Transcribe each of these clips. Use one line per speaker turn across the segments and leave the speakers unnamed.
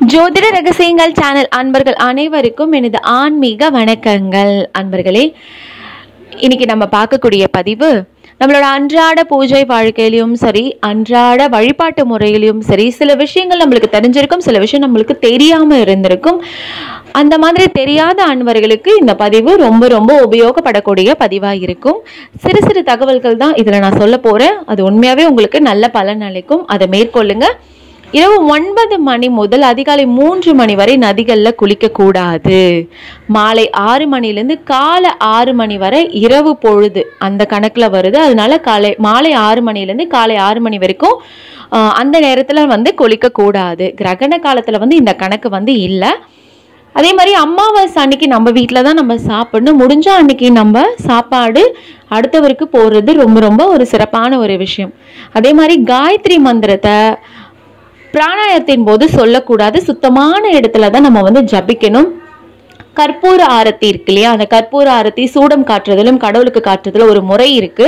ஜோதிட ரகசியங்கள் சேனல் அன்பர்கள் அனைவருக்கும் எனது ஆன்மீக வணக்கங்கள் அன்பர்களே இன்னைக்கு நம்ம பார்க்கக்கூடிய பதிவு நம்மளோட அன்றாட பூஜை வாழ்க்கையிலையும் சரி அன்றாட வழிபாட்டு முறையிலையும் சரி சில விஷயங்கள் நம்மளுக்கு தெரிஞ்சிருக்கும் சில விஷயம் நம்மளுக்கு தெரியாம இருந்திருக்கும் அந்த மாதிரி தெரியாத அன்பர்களுக்கு இந்த பதிவு ரொம்ப ரொம்ப உபயோகப்படக்கூடிய பதிவாக இருக்கும் சிறு சிறு தகவல்கள் தான் இதில் நான் சொல்ல போகிறேன் அது உண்மையாகவே உங்களுக்கு நல்ல பலன் அளிக்கும் அதை மேற்கொள்ளுங்க இரவு ஒன்பது மணி முதல் அதிகாலை மூன்று மணி வரை நதிகளில் குளிக்கக்கூடாது மாலை ஆறு மணிலேருந்து காலை ஆறு மணி வரை இரவு பொழுது அந்த கணக்கில் வருது அதனால காலை மாலை ஆறு மணிலேருந்து காலை ஆறு மணி வரைக்கும் ஆஹ், அந்த நேரத்தில் வந்து குளிக்கக்கூடாது கிரகண காலத்தில் வந்து இந்த கணக்கு வந்து இல்லை அதே மாதிரி அமாவாசை அன்னைக்கு நம்ம வீட்டில் தான் நம்ம சாப்பிடணும் முடிஞ்ச அன்னைக்கு நம்ம சாப்பாடு அடுத்தவருக்கு போடுறது ரொம்ப ரொம்ப ஒரு சிறப்பான ஒரு விஷயம் அதே மாதிரி காயத்ரி மந்திரத்தை பிராணாயத்தின் போது சொல்லக்கூடாது சுத்தமான இடத்துல தான் நம்ம வந்து ஜபிக்கணும் கற்பூர ஆரத்தி இருக்கு இல்லையா அந்த கற்பூர ஆரத்தி சூடம் காட்டுறதிலும் கடவுளுக்கு காட்டுறதுல ஒரு முறை இருக்கு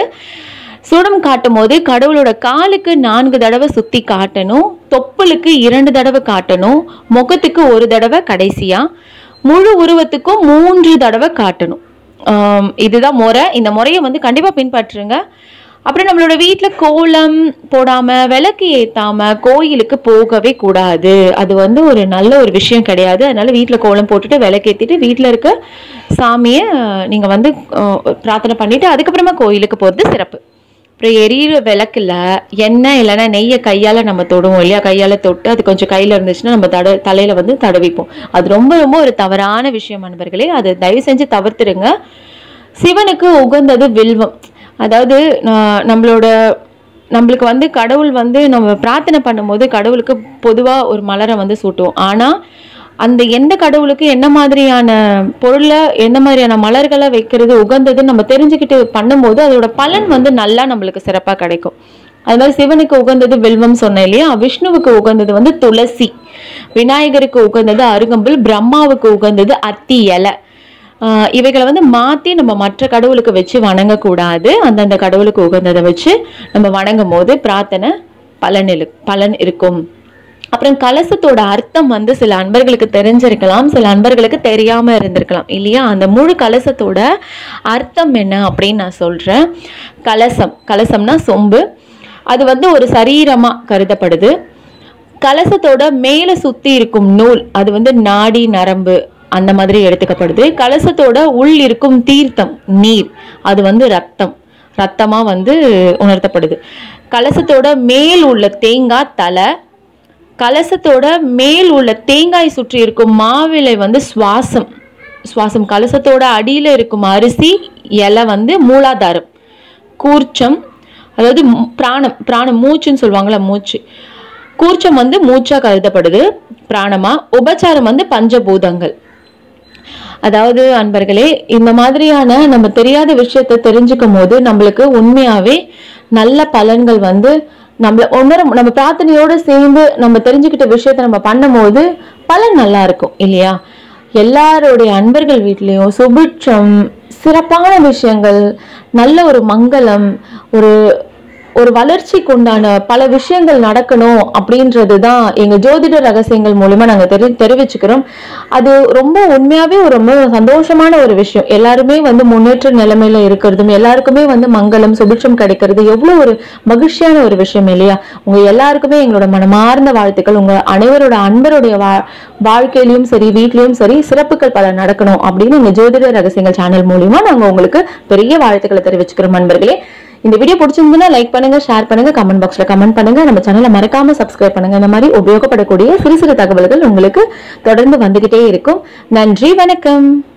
சூடம் காட்டும் போது கடவுளோட காலுக்கு நான்கு தடவை சுத்தி காட்டணும் தொப்புளுக்கு இரண்டு தடவை காட்டணும் முகத்துக்கு ஒரு தடவை கடைசியா முழு உருவத்துக்கும் மூன்று தடவை காட்டணும் ஆம், இதுதான் முறை இந்த முறையை வந்து கண்டிப்பா பின்பற்றுங்க அப்புறம் நம்மளோட வீட்டில் கோலம் போடாம விளக்கு ஏத்தாம கோயிலுக்கு போகவே கூடாது அது வந்து ஒரு நல்ல ஒரு விஷயம் கிடையாது அதனால வீட்டில் கோலம் போட்டுட்டு விளக்கு ஏத்திட்டு வீட்டில் இருக்க சாமியை அஹ், நீங்க வந்து அஹ், பிரார்த்தனை பண்ணிட்டு அதுக்கப்புறமா கோயிலுக்கு போறது சிறப்பு அப்புறம் எரியிற விளக்குல எண்ணெய் இல்லைன்னா நெய்யை கையால நம்ம தொடுவோம் இல்லையா கையால தொட்டு அது கொஞ்சம் கையில இருந்துச்சுன்னா நம்ம தட தலையில வந்து தடவிப்போம் அது ரொம்ப ரொம்ப ஒரு தவறான விஷயம் நண்பர்களே அது தயவு செஞ்சு தவிர்த்துடுங்க சிவனுக்கு உகந்தது வில்வம் அதாவது நான் நம்மளோட நம்மளுக்கு வந்து கடவுள் வந்து நம்ம பிரார்த்தனை பண்ணும்போது கடவுளுக்கு பொதுவாக ஒரு மலரை வந்து சூட்டுவோம் ஆனால் அந்த எந்த கடவுளுக்கு என்ன மாதிரியான பொருளை எந்த மாதிரியான மலர்களை வைக்கிறது உகந்ததுன்னு நம்ம தெரிஞ்சுக்கிட்டு பண்ணும்போது அதோட பலன் வந்து நல்லா நம்மளுக்கு சிறப்பாக கிடைக்கும் அது மாதிரி சிவனுக்கு உகந்தது வில்வம் சொன்னேன் இல்லையா விஷ்ணுவுக்கு உகந்தது வந்து துளசி விநாயகருக்கு உகந்தது அருகம்புல் பிரம்மாவுக்கு உகந்தது அத்தி இலை ஆஹ் இவைகளை வந்து மாத்தி நம்ம மற்ற கடவுளுக்கு வச்சு வணங்கக்கூடாது அந்தந்த கடவுளுக்கு உகந்ததை வச்சு நம்ம வணங்கும் போது பிரார்த்தனை பலன் இரு பலன் இருக்கும் அப்புறம் கலசத்தோட அர்த்தம் வந்து சில அன்பர்களுக்கு தெரிஞ்சிருக்கலாம் சில அன்பர்களுக்கு தெரியாம இருந்திருக்கலாம் இல்லையா அந்த முழு கலசத்தோட அர்த்தம் என்ன அப்படின்னு நான் சொல்றேன் கலசம் கலசம்னா சொம்பு அது வந்து ஒரு சரீரமா கருதப்படுது கலசத்தோட மேலே சுத்தி இருக்கும் நூல் அது வந்து நாடி நரம்பு அந்த மாதிரி எடுத்துக்கப்படுது கலசத்தோட உள் இருக்கும் தீர்த்தம் நீர் அது வந்து ரத்தம் ரத்தமா வந்து உணர்த்தப்படுது கலசத்தோட மேல் உள்ள தேங்காய் தலை கலசத்தோட மேல் உள்ள தேங்காய் சுற்றி இருக்கும் மாவிலை வந்து சுவாசம் சுவாசம் கலசத்தோட அடியில இருக்கும் அரிசி இலை வந்து மூலாதாரம் கூர்ச்சம் அதாவது மு- பிராணம் பிராணம் மூச்சுன்னு சொல்லுவாங்கல்ல மூச்சு கூர்ச்சம் வந்து மூச்சா கருதப்படுது பிராணமா உபச்சாரம் வந்து பஞ்சபூதங்கள் அதாவது அன்பர்களே இந்த மாதிரியான நம்ம தெரியாத விஷயத்தை தெரிஞ்சுக்கும் போது நம்மளுக்கு உண்மையாவே நல்ல பலன்கள் வந்து நம்மள உணர நம்ம பிரார்த்தனையோட சேர்ந்து நம்ம தெரிஞ்சுக்கிட்ட விஷயத்த நம்ம பண்ணும்போது பலன் நல்லா இருக்கும் இல்லையா எல்லாருடைய அன்பர்கள் வீட்லேயும் சுபிட்சம் சிறப்பான விஷயங்கள் நல்ல ஒரு மங்களம் ஒரு ஒரு வளர்ச்சிக்கு உண்டான பல விஷயங்கள் நடக்கணும் அப்படின்றது தான் எங்க ஜோதிட ரகசியங்கள் மூலமா நாங்க தெரி தெரிவிச்சுக்கிறோம் அது ரொம்ப உண்மையாவே ஒரு ரொம்ப சந்தோஷமான ஒரு விஷயம் எல்லாருமே வந்து முன்னேற்ற நிலைமையில இருக்கிறதும் எல்லாருக்குமே வந்து மங்களம் சுபிட்சம் கிடைக்கிறது எவ்வளவு ஒரு மகிழ்ச்சியான ஒரு விஷயம் இல்லையா உங்க எல்லாருக்குமே எங்களோட மனமார்ந்த வாழ்த்துக்கள் உங்க அனைவரோட அன்பருடைய வா வாழ்க்கையிலயும் சரி வீட்லயும் சரி சிறப்புகள் பல நடக்கணும் அப்படின்னு எங்க ஜோதிட ரகசியங்கள் சேனல் மூலியமா நாங்க உங்களுக்கு பெரிய வாழ்த்துக்களை தெரிவிச்சுக்கிறோம் நண்பர்களே இந்த வீடியோ பிடிச்சிருந்ததுன்னா லைக் பண்ணுங்க ஷேர் பண்ணுங்க கமெண்ட் பாக்ஸ்ல கமெண்ட் பண்ணுங்க நம்ம சேனலை மறக்காம சப்ஸ்கிரைப் பண்ணுங்க இந்த மாதிரி உபயோகப்படக்கூடிய சிறு சிறு தகவல்கள் உங்களுக்கு தொடர்ந்து வந்துகிட்டே இருக்கும் நன்றி வணக்கம்